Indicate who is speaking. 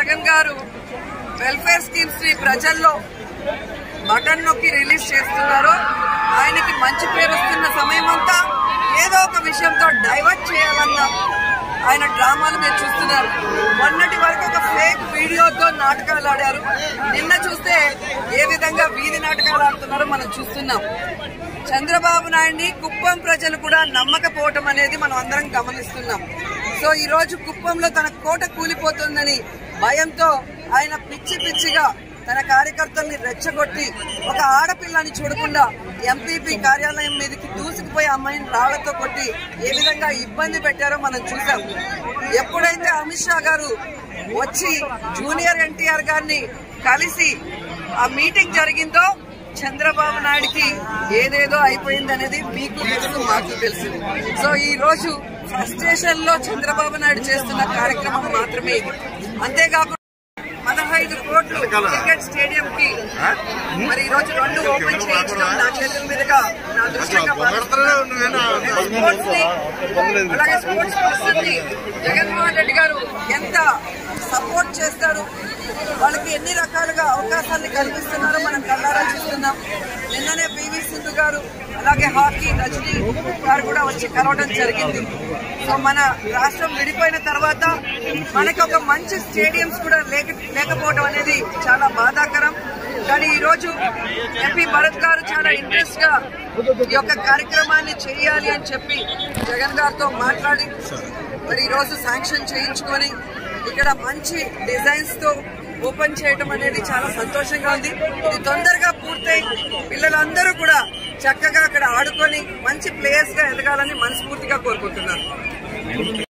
Speaker 1: జగన్ గారు welfare schemes ని ప్రజల్లో బటన్ నొక్కి రిలీజ్ చేస్తున్నారో ఆయనకి మంచి పేరు వస్తున్న సమయం అంతా ఏదో ఒక విషయంతో డైవర్ట్ చేయాలన్న ఆయన డ్రామాలు మీరు చూస్తున్నారు మొన్నటి వరకు ఒక ఫేక్ వీడియోతో నాటకాలు ఆడారు నిన్న చూస్తే ఏ విధంగా వీధి నాటకాలు ఆడుతున్నారో మనం చూస్తున్నాం చంద్రబాబు నాయుడిని కుప్పం ప్రజలు కూడా నమ్మకపోవటం అనేది మనం అందరం గమనిస్తున్నాం సో ఈ రోజు కుప్పంలో తన కోట కూలిపోతుందని భయంతో ఆయన పిచ్చి పిచ్చిగా తన కార్యకర్తల్ని రెచ్చగొట్టి ఒక ఆడపిల్లని చూడకుండా ఎంపీపీ కార్యాలయం మీదకి దూసుకుపోయి అమ్మాయిని రాళ్లతో కొట్టి ఏ విధంగా ఇబ్బంది పెట్టారో మనం చూసాం ఎప్పుడైతే అమిత్ షా గారు వచ్చి జూనియర్ ఎన్టీఆర్ గారిని కలిసి ఆ మీటింగ్ జరిగిందో చంద్రబాబు నాయుడికి ఏదేదో అయిపోయింది అనేది మీకు తెలుసు మాకు తెలుసు సో ఈ రోజు ఫ్రస్ట్రేషన్ లో చంద్రబాబు నాయుడు చేస్తున్న కార్యక్రమం మాత్రమే ఇది అంతేకాకుండా పదహైదు కోట్లు క్రికెట్ స్టేడియం కి మరి ఈ రోజు రెండు ఓపెన్ చేయించడం నా చేతుల మీదుగా నా దృష్టిగా స్పోర్ట్స్ ని అలాగే స్పోర్ట్స్ పర్సన్ ని జగన్మోహన్ రెడ్డి గారు ఎంత సపోర్ట్ చేస్తారు వాళ్ళకి ఎన్ని రకాలుగా అవకాశాన్ని కల్పిస్తున్నారో మనం కళ్ళారా చూస్తున్నాం నిన్ననే పివి సింధు గారు అలాగే హాకీ రజనీ గారు కూడా వచ్చి కలవడం జరిగింది సో మన రాష్ట్రం విడిపోయిన తర్వాత మనకి ఒక మంచి స్టేడియంస్ కూడా లేక లేకపోవడం అనేది చాలా బాధాకరం కానీ ఈ రోజు ఎంపీ భరత్ గారు చాలా ఇంట్రెస్ట్ గా ఈ యొక్క కార్యక్రమాన్ని చేయాలి అని చెప్పి జగన్ గారితో మాట్లాడి మరి ఈ రోజు శాంక్షన్ చేయించుకొని ఇక్కడ మంచి డిజైన్స్ తో ఓపెన్ చేయడం అనేది చాలా సంతోషంగా ఉంది ఇది తొందరగా పూర్తయి పిల్లలందరూ కూడా చక్కగా అక్కడ ఆడుకొని మంచి ప్లేయర్స్ గా ఎదగాలని మనస్ఫూర్తిగా కోరుకుంటున్నాను